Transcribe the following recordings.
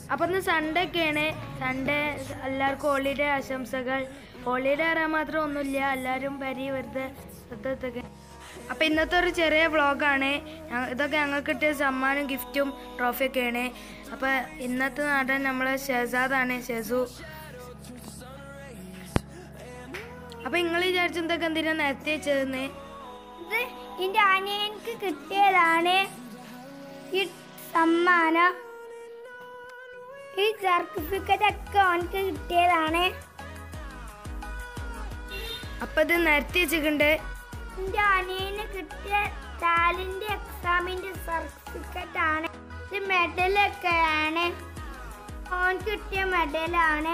അപ്പം ഇന്ന് സൺഡേ ഒക്കെയാണ് സൺഡേ എല്ലാവർക്കും ഹോളിഡേ ആശംസകൾ ഹോളിഡേ അറിയാൻ മാത്രം ഒന്നുമില്ല എല്ലാവരും പരി വെറുതെ വെറുതെ അപ്പം ഇന്നത്തെ ഒരു ചെറിയ വ്ളോഗാണ് ഇതൊക്കെ ഞങ്ങൾക്ക് കിട്ടിയ സമ്മാനം ഗിഫ്റ്റും ട്രോഫിയൊക്കെയാണ് അപ്പം ഇന്നത്തെ നടൻ നമ്മളെ ഷെസാദാണ് ഷെസു അപ്പം നിങ്ങൾ വിചാരിച്ചു എന്തൊക്കെ എന്തിനാ നേരത്തെ വെച്ചതെന്ന് ഇത് എന്റെ അനിയൻക്ക് കിട്ടിയതാണ് ഈ സമ്മാനം ഈ സർട്ടിഫിക്കറ്റ് ഒക്കെ അവനക്ക് കിട്ടിയതാണ് അപ്പം ഇത് നിരത്തി വെച്ചിട്ടുണ്ട് എന്റെ അനിയന് കിട്ടിയ ടാലന്റ് എക്സാമിന്റെ സർട്ടിഫിക്കറ്റ് ആണ് ഇത് മെഡലൊക്കെയാണ് അവൻ കിട്ടിയ മെഡലാണ്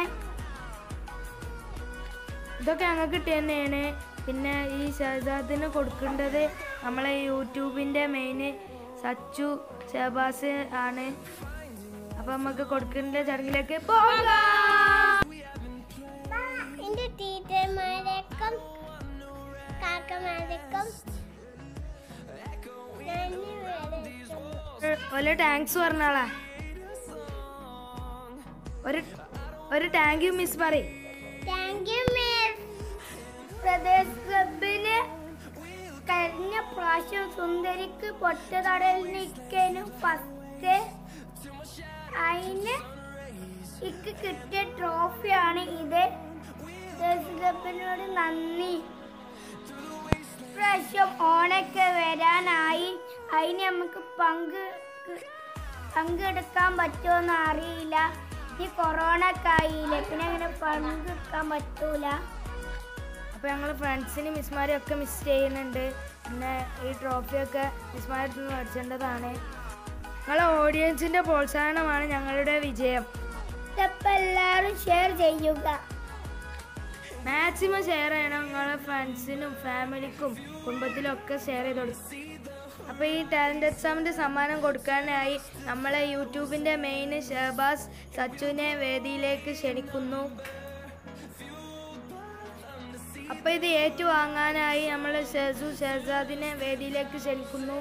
ഇതൊക്കെ ഞങ്ങൾക്ക് കിട്ടിയ തന്നെയാണ് പിന്നെ ഈ ഷഹസാദിന് കൊടുക്കേണ്ടത് നമ്മളെ യൂട്യൂബിൻ്റെ മെയിൻ സച്ചു ഷഹബാസ് ആണ് അപ്പം നമുക്ക് കൊടുക്കേണ്ട ചടങ്ങിലേക്ക് പോകാം എന്റെ ടീച്ചർമാരേക്കും കാക്കമാരേക്കും ഒരു താങ്ക്സ് പറഞ്ഞാളാ ഒരു ഒരു താങ്ക് യു മിസ് പറയും താങ്ക് യു മിസ് പ്രദേശ് ക്ലബിന് കഴിഞ്ഞ പ്രാവശ്യം സുന്ദരിക്ക് പൊട്ടതടലിനിക്കാനും ഫസ്റ്റ് അതിന് ഇക്ക് കിട്ടിയ ട്രോഫിയാണ് ഇത് പ്രദേശ് ക്ലബിനോട് നന്ദി ഇപ്രാവശ്യം ഓണൊക്കെ വരാനായി അതിന് നമുക്ക് പങ്ക് പങ്കെടുക്കാൻ പറ്റുമോന്ന് അറിയില്ല ഈ കൊറോണ ഒക്കെ ആയില്ലേ പിന്നെ അങ്ങനെ പങ്കെടുക്കാൻ പറ്റൂല അപ്പോൾ ഞങ്ങൾ ഫ്രണ്ട്സിന് മിസ്മാരെയും ഒക്കെ മിസ് ചെയ്യുന്നുണ്ട് പിന്നെ ഈ ട്രോഫിയൊക്കെ മിസ്മാരുടെ നിന്ന് മേടിച്ചേണ്ടതാണ് ഞങ്ങളെ ഓഡിയൻസിൻ്റെ പ്രോത്സാഹനമാണ് ഞങ്ങളുടെ വിജയം ഇതപ്പം എല്ലാവരും ഷെയർ ചെയ്യുക മാക്സിമം ഷെയർ ചെയ്യണം നിങ്ങളെ ഫ്രണ്ട്സിനും ഫാമിലിക്കും കുടുംബത്തിലും ഒക്കെ ഷെയർ ചെയ്ത് കൊടുക്കും അപ്പോൾ ഈ ടാലൻറ്റ് എക്സാമിൻ്റെ സമ്മാനം കൊടുക്കാനായി നമ്മളെ യൂട്യൂബിൻ്റെ മെയിൻ ഷഹബാസ് സച്ചുവിനെ വേദിയിലേക്ക് ക്ഷണിക്കുന്നു അപ്പോൾ ഇത് ഏറ്റുവാങ്ങാനായി നമ്മൾ ഷെസു ഷെഹസാദിനെ വേദിയിലേക്ക് ക്ഷണിക്കുന്നു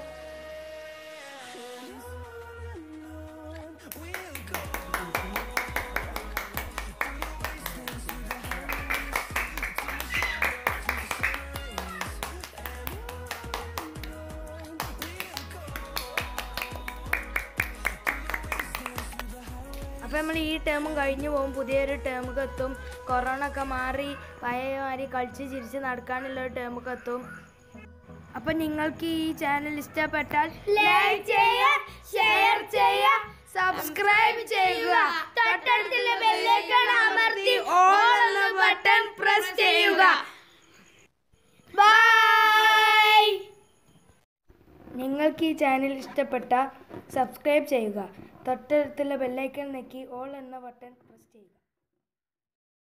അപ്പോൾ നമ്മൾ ഈ ടേമും കഴിഞ്ഞു പോകും പുതിയൊരു ടേമൊക്കെ എത്തും കൊറോണ ഒക്കെ മാറി പഴയ മാതിരി കളിച്ച് ചിരിച്ച് നടക്കാനുള്ള ഒരു ടേമൊക്കെ എത്തും അപ്പം നിങ്ങൾക്ക് ഈ ചാനൽ ഇഷ്ടപ്പെട്ടാൽ ലൈക്ക് ചെയ്യുക ഷെയർ ചെയ്യുക സബ്സ്ക്രൈബ് ചെയ്യുക തൊട്ടടുത്തുള്ള ബെല്ലൈക്കൺ അമർത്തി ഓൾ എന്ന ബട്ടൺ പ്രസ് ചെയ്യുക ബൈ നിങ്ങൾക്ക് ഈ ചാനൽ ഇഷ്ടപ്പെട്ട സബ്സ്ക്രൈബ് ചെയ്യുക തൊട്ടടുത്തുള്ള ബെല്ലൈക്കൺ ഞെക്കി ഓൾ എന്ന ബട്ടൺ പ്രസ് ചെയ്യുക